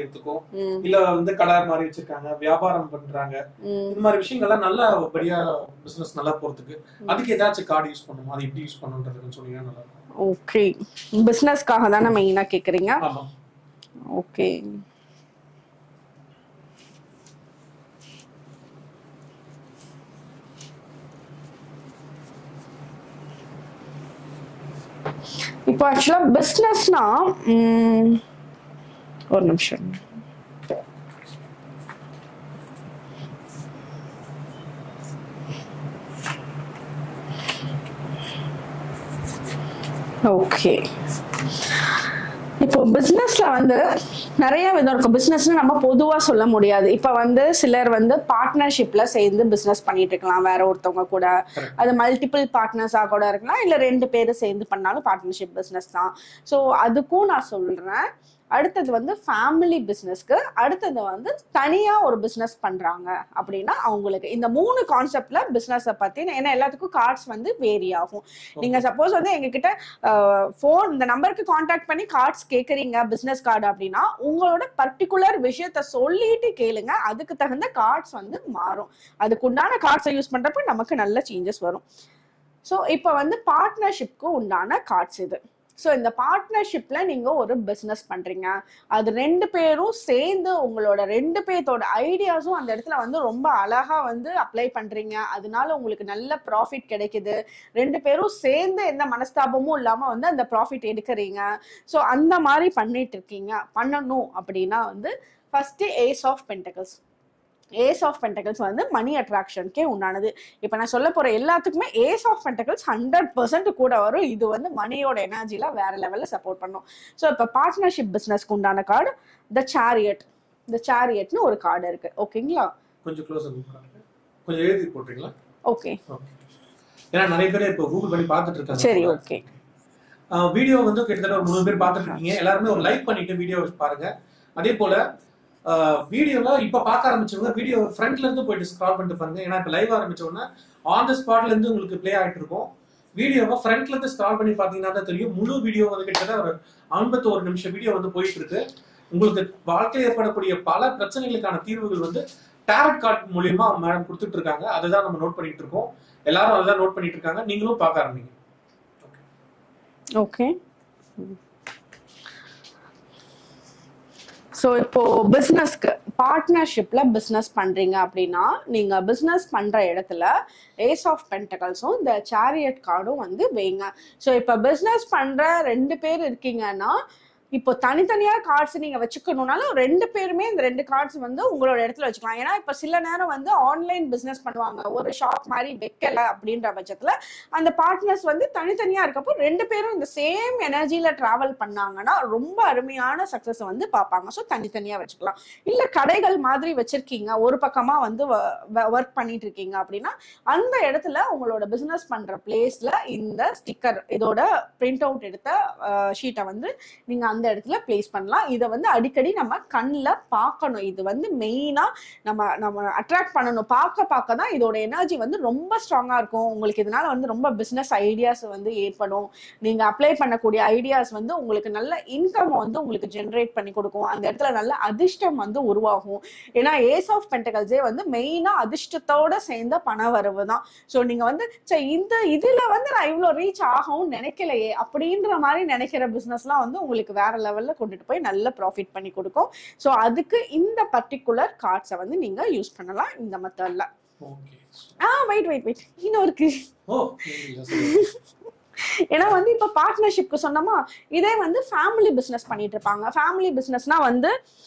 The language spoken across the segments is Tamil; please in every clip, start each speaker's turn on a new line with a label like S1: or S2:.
S1: செய்யறதுக்கோ
S2: ம்,
S1: இல்ல வந்து கடை மாதிரி வச்சிருக்காங்க வியாபாரம் பண்றாங்க
S2: ம்.
S1: இந்த மாதிரி விஷயங்கள்லாம் நல்லா படியா பிசினஸ் நல்லா போறதுக்கு அதுக்கு ஏதாச்சும் கார்டு யூஸ் பண்ணணும் அது எப்படி யூஸ் பண்ணணுன்றதுன்னு சொன்னீங்கன்னா நல்லா இருக்கும்
S2: ஓகே பிசினஸ்க்காக தானே மெயினா கேக்குறீங்க
S1: ஆமா
S2: ஓகே இப்போ ஆக்சுவலா பிஸ்னஸ்னா ஒரு நிமிஷம் ஓகே இப்போ பிசினஸ்ல வந்து நிறைய விதம் இருக்கும் பிசினஸ்னு நம்ம பொதுவா சொல்ல முடியாது இப்ப வந்து சிலர் வந்து பார்ட்னர்ஷிப்ல சேர்ந்து பிசினஸ் பண்ணிட்டு இருக்கலாம் வேற ஒருத்தவங்க கூட
S1: Correct.
S2: அது மல்டிபிள் பார்ட்னர்ஸா கூட இருக்கலாம் இல்ல ரெண்டு பேரும் சேர்ந்து பண்ணாலும் பார்ட்னர்ஷிப் பிசினஸ் தான் ஸோ அதுக்கும் நான் சொல்றேன் அடுத்தது வந்து ஃபேமிலி பிஸ்னஸ்க்கு அடுத்தது வந்து தனியா ஒரு பிஸ்னஸ் பண்றாங்க அப்படின்னா அவங்களுக்கு இந்த மூணு கான்செப்ட்ல பிஸ்னஸை பத்தி ஏன்னா எல்லாத்துக்கும் கார்ட்ஸ் வந்து வேரி ஆகும் நீங்க சப்போஸ் வந்து எங்ககிட்ட ஃபோன் இந்த நம்பருக்கு காண்டாக்ட் பண்ணி கார்ட்ஸ் கேக்குறீங்க பிசினஸ் கார்டு அப்படின்னா உங்களோட பர்டிகுலர் விஷயத்த சொல்லிட்டு கேளுங்க அதுக்கு தகுந்த கார்ட்ஸ் வந்து மாறும் அதுக்கு உண்டான கார்ட்ஸை யூஸ் பண்றப்ப நமக்கு நல்ல சேஞ்சஸ் வரும் ஸோ இப்போ வந்து பார்ட்னர்ஷிப்க்கு உண்டான கார்ட்ஸ் இது ஸோ இந்த பார்ட்னர்ஷிப்ல நீங்க ஒரு பிஸ்னஸ் பண்றீங்க அது ரெண்டு பேரும் சேர்ந்து உங்களோட ரெண்டு பேர்த்தோட ஐடியாஸும் அந்த இடத்துல வந்து ரொம்ப அழகா வந்து அப்ளை பண்றீங்க அதனால உங்களுக்கு நல்ல ப்ராஃபிட் கிடைக்குது ரெண்டு பேரும் சேர்ந்து எந்த மனஸ்தாபமும் இல்லாம வந்து அந்த ப்ராஃபிட் எடுக்கிறீங்க ஸோ அந்த மாதிரி பண்ணிட்டு இருக்கீங்க பண்ணணும் அப்படின்னா வந்து first ace of pentacles ace of pentacles வந்து மணி அட்ராக்ஷனுக்கே உண்டானது இப்போ நான் சொல்ல போற எல்லாத்துக்குமே ace of pentacles hundred percent கூட வரும் இது வந்து மணியோட எனர்ஜில வேற லெவல்ல சப்போர்ட் பண்ணும் ஸோ இப்போ பார்ட்னர்ஷிப் பிஸ்னஸ்க்கு உண்டான கார்டு த சேரியட் த சேரியட்னு ஒரு கார்டு இருக்கு ஓகேங்களா
S1: கொஞ்சம் க்ளோஸ் கொஞ்சம் எழுதி போட்டுறீங்களா
S2: ஓகே
S1: ஓகே ஏன்னா நிறைய பேர் இப்போ கூகுள் பண்ணி பார்த்துட்டு இருக்காங்க
S2: சரி ஓகே
S1: வீடியோ வந்து கிட்டத்தட்ட ஒரு மூணு பேர் பார்த்துட்டு இருக்கீங்க எல்லாருமே ஒரு லைக் பண்ணிட்டு வீடியோ பாருங்க அதே போல வீடியோல இப்ப பார்க்க ஆரம்பிச்சவங்க வீடியோ ஃப்ரண்ட்ல இருந்து போயிட்டு ஸ்க்ரால் பண்ணிட்டு பாருங்க ஏன்னா இப்ப லைவ் ஆரம்பிச்ச உடனே ஆன் த ஸ்பாட்ல இருந்து உங்களுக்கு ப்ளே ஆயிட்டு இருக்கும் வீடியோவை ஃப்ரண்ட்ல இருந்து ஸ்க்ரால் பண்ணி பாத்தீங்கன்னா தான் தெரியும் முழு வீடியோ வந்து கிட்டத்தட்ட ஒரு ஐம்பத்தோரு நிமிஷம் வீடியோ வந்து போயிட்டு இருக்கு உங்களுக்கு வாழ்க்கையில் ஏற்படக்கூடிய பல பிரச்சனைகளுக்கான தீர்வுகள் வந்து டேரட் கார்டு மூலியமா மேடம் கொடுத்துட்டு இருக்காங்க அதுதான் நம்ம நோட் பண்ணிட்டு இருக்கோம் எல்லாரும் அதுதான் நோட் பண்ணிட்டு இருக்காங்க நீங்களும் பார்க்க ஆரம்பிங்க
S2: ஓகே ஸோ இப்போ பிஸ்னஸ்க்கு பார்ட்னர்ஷிப்ல பிஸ்னஸ் பண்றீங்க அப்படின்னா நீங்க பிஸ்னஸ் பண்ற இடத்துல ஏஸ் ஆஃப் பென்டகல்ஸும் இந்த சேரியட் கார்டும் வந்து வைங்க ஸோ இப்போ பிஸ்னஸ் பண்ற ரெண்டு பேர் இருக்கீங்கன்னா இப்போ தனித்தனியா கார்ட்ஸ் நீங்க வச்சுக்கணும்னாலும் ரெண்டு பேருமே இந்த ரெண்டு கார்ட்ஸ் வந்து உங்களோட இடத்துல வச்சுக்கலாம் ஏன்னா இப்போ சில நேரம் வந்து ஆன்லைன் பிஸ்னஸ் பண்ணுவாங்க ஒரு ஷாப் மாதிரி வைக்கல அப்படின்ற பட்சத்துல அந்த பார்ட்னர்ஸ் வந்து தனித்தனியா இருக்கப்போ ரெண்டு பேரும் இந்த சேம் எனர்ஜில டிராவல் பண்ணாங்கன்னா ரொம்ப அருமையான சக்சஸ் வந்து பார்ப்பாங்க ஸோ தனித்தனியா வச்சுக்கலாம் இல்ல கடைகள் மாதிரி வச்சிருக்கீங்க ஒரு பக்கமா வந்து ஒர்க் பண்ணிட்டு இருக்கீங்க அப்படின்னா அந்த இடத்துல உங்களோட பிசினஸ் பண்ற பிளேஸ்ல இந்த ஸ்டிக்கர் இதோட பிரிண்ட் அவுட் எடுத்த ஷீட்டை வந்து நீங்க அந்த இடத்துல பிளேஸ் பண்ணலாம் இதை வந்து அடிக்கடி நம்ம கண்ணில் பார்க்கணும் இது வந்து மெயினா நம்ம நம்ம அட்ராக்ட் பண்ணணும் பார்க்க பார்க்க தான் இதோட எனர்ஜி வந்து ரொம்ப ஸ்ட்ராங்கா இருக்கும் உங்களுக்கு இதனால வந்து ரொம்ப பிசினஸ் ஐடியாஸ் வந்து ஏற்படும் நீங்க அப்ளை பண்ணக்கூடிய ஐடியாஸ் வந்து உங்களுக்கு நல்ல இன்கம் வந்து உங்களுக்கு ஜென்ரேட் பண்ணி கொடுக்கும் அந்த இடத்துல நல்ல அதிர்ஷ்டம் வந்து உருவாகும் ஏன்னா ஏஸ் ஆஃப் பென்டகல்ஸே வந்து மெயினா அதிர்ஷ்டத்தோட சேர்ந்த பண வரவு தான் ஸோ நீங்க வந்து சரி இந்த இதுல வந்து நான் இவ்வளோ ரீச் ஆகும்னு நினைக்கலையே அப்படின்ற மாதிரி நினைக்கிற பிசினஸ்லாம் வந்து உங்களுக்கு வேற லெவல்ல கொண்டுட்டு போய் நல்ல ப்ராஃபிட் பண்ணி கொடுக்கும் ஸோ அதுக்கு இந்த பர்டிகுலர் கார்ட்ஸை வந்து நீங்க யூஸ் பண்ணலாம் இந்த மெத்தட்ல
S1: ஓகே
S2: ஆ வெயிட் வெயிட் வெயிட் இன்னும் இருக்கு
S1: ஓ இல்ல, சொல்லுங்க.
S2: ஏன்னா வந்து இப்ப பார்ட்னர்ஷிப்க்கு சொன்னோமா இதே வந்து ஃபேமிலி பிசினஸ் பண்ணிட்டு இருப்பாங்க ஃபேமிலி பிசினஸ்னா வந்து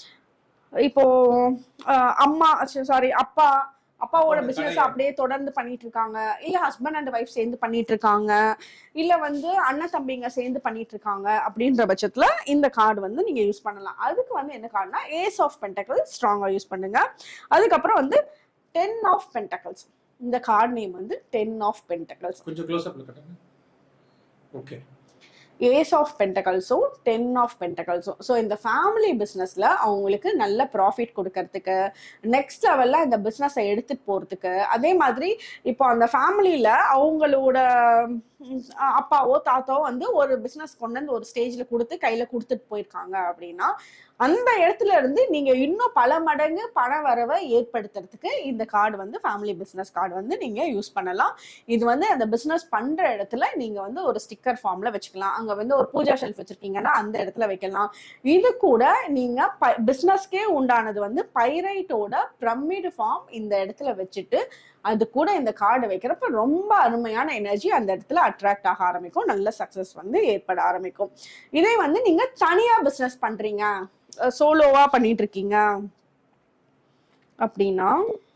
S2: இப்போ அஹ், அம்மா சாரி அப்பா அப்பாவோட
S1: அவங்க
S2: பிசினஸ்
S1: கடையை-
S2: அப்படியே தொடர்ந்து பண்ணிட்டு இருக்காங்க இல்ல ஹஸ்பண்ட் அண்ட் ஒய்ஃப் சேர்ந்து பண்ணிட்டு இருக்காங்க இல்ல வந்து அண்ணன் தம்பிங்க சேர்ந்து பண்ணிட்டு இருக்காங்க அப்படின்ற பட்சத்துல இந்த கார்டு வந்து நீங்க யூஸ் பண்ணலாம் அதுக்கு வந்து என்ன கார்டுனா ஏஸ் ஆஃப் பென்டக்கிள் ஸ்ட்ராங்கா யூஸ் பண்ணுங்க அதுக்கப்புறம் வந்து டென் ஆஃப் பென்டக்கிள்ஸ் இந்த கார்டு நேம் வந்து டென் ஆஃப் பென்டக்கிள்ஸ்
S1: கொஞ்சம் க்ளோஸ் அப்ல கட்டுங்க ஓகே
S2: ஏஸ் ஆஃப் பென்டகல்ஸும் டென் ஆஃப் பென்டகல்ஸும் ஸோ இந்த ஃபேமிலி பிஸ்னஸில் அவங்களுக்கு நல்ல ப்ராஃபிட் கொடுக்கறதுக்கு நெக்ஸ்ட் லெவலில் இந்த பிஸ்னஸை எடுத்துகிட்டு போகிறதுக்கு அதே மாதிரி இப்போ அந்த ஃபேமிலியில் அவங்களோட ம், அப்பாவோ தாத்தாவோ வந்து ஒரு பிஸ்னஸ் கொண்டு வந்து ஒரு ஸ்டேஜில் கொடுத்து கையில் கொடுத்துட்டு போயிருக்காங்க அப்படின்னா அந்த இடத்துல இருந்து நீங்க இன்னும் பல மடங்கு பண வரவை ஏற்படுத்துறதுக்கு இந்த கார்டு வந்து ஃபேமிலி பிசினஸ் கார்டு வந்து நீங்க யூஸ் பண்ணலாம் இது வந்து அந்த பிசினஸ் பண்ற இடத்துல நீங்க வந்து ஒரு ஸ்டிக்கர் ஃபார்ம்ல வச்சுக்கலாம் அங்க வந்து ஒரு பூஜா ஷெல்ஃப் வச்சிருக்கீங்கன்னா அந்த இடத்துல வைக்கலாம் இது கூட நீங்க பிசினஸ்க்கே உண்டானது வந்து பைரைட்டோட பிரமிட் ஃபார்ம் இந்த இடத்துல வச்சுட்டு அது கூட இந்த கார்டு வைக்கிறப்ப ரொம்ப அருமையான எனர்ஜி அந்த இடத்துல அட்ராக்ட் ஆக ஆரம்பிக்கும் நல்ல சக்சஸ் வந்து ஏற்பட ஆரம்பிக்கும் இதே வந்து நீங்க தனியா பிசினஸ் பண்றீங்க சோலோவா பண்ணிட்டு இருக்கீங்க அப்படின்னா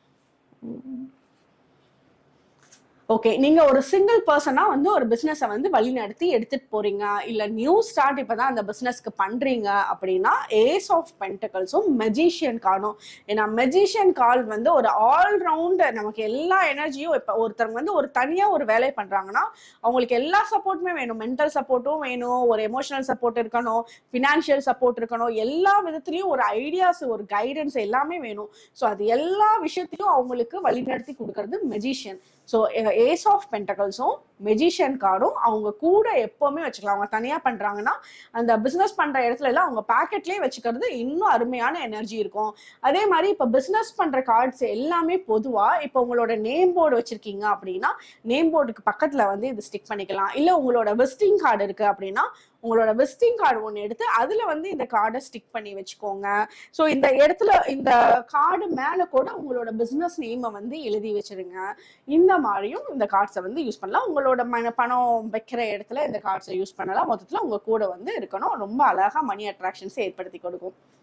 S2: ஓகே நீங்க ஒரு சிங்கிள் பர்சனா வந்து ஒரு பிசினஸை வந்து வழிநடத்தி எடுத்துட்டு போறீங்க இல்ல நியூ ஸ்டார்ட் இப்பதான் அந்த பிசினஸ்க்கு பண்றீங்க அப்படின்னா ஏஸ் ஆஃப் பென்டகல்ஸும் மெஜிஷியன் கார்டும் ஏன்னா மெஜிஷியன் கார்டு வந்து ஒரு ஆல்ரவுண்ட் நமக்கு எல்லா எனர்ஜியும் இப்ப ஒருத்தர் வந்து ஒரு தனியா ஒரு வேலை பண்றாங்கன்னா அவங்களுக்கு எல்லா சப்போர்ட்டுமே வேணும் மென்டல் சப்போர்ட்டும் வேணும் ஒரு எமோஷனல் சப்போர்ட் இருக்கணும் ஃபினான்ஷியல் சப்போர்ட் இருக்கணும் எல்லா விதத்துலயும் ஒரு ஐடியாஸ் ஒரு கைடன்ஸ் எல்லாமே வேணும் ஸோ அது எல்லா விஷயத்தையும் அவங்களுக்கு வழிநடத்தி கொடுக்கறது மெஜிஷியன் ஸோ ஏஸ் ஆஃப் பென்டகல்ஸும் மெஜிஷியன் கார்டும் அவங்க கூட எப்பவுமே வச்சுக்கலாம் அவங்க தனியா பண்றாங்கன்னா அந்த பிசினஸ் பண்ற இடத்துல எல்லாம் அவங்க பாக்கெட்லயே வச்சுக்கிறது இன்னும் அருமையான எனர்ஜி இருக்கும் அதே மாதிரி இப்ப பிசினஸ் பண்ற கார்ட்ஸ் எல்லாமே பொதுவா இப்போ உங்களோட நேம் போர்டு வச்சிருக்கீங்க அப்படின்னா நேம் போர்டுக்கு பக்கத்துல வந்து இது ஸ்டிக் பண்ணிக்கலாம் இல்ல உங்களோட விசிட்டிங் கார்டு இருக்கு அப்படின்னா உங்களோட விசிட்டிங் கார்டு ஒன்று எடுத்து அதுல வந்து இந்த கார்டை ஸ்டிக் பண்ணி வச்சுக்கோங்க ஸோ இந்த இடத்துல இந்த கார்டு மேல கூட உங்களோட பிசினஸ் நேமை வந்து எழுதி வச்சிருங்க இந்த மாதிரியும் இந்த கார்ட்ஸை வந்து யூஸ் பண்ணலாம் உங்களோட மன பணம் வைக்கிற இடத்துல இந்த கார்ட்ஸை யூஸ் பண்ணலாம் மொத்தத்தில் உங்க கூட வந்து இருக்கணும் ரொம்ப அழகா மணி அட்ராக்ஷன்ஸ் ஏற்படுத்தி கொடுக்கும்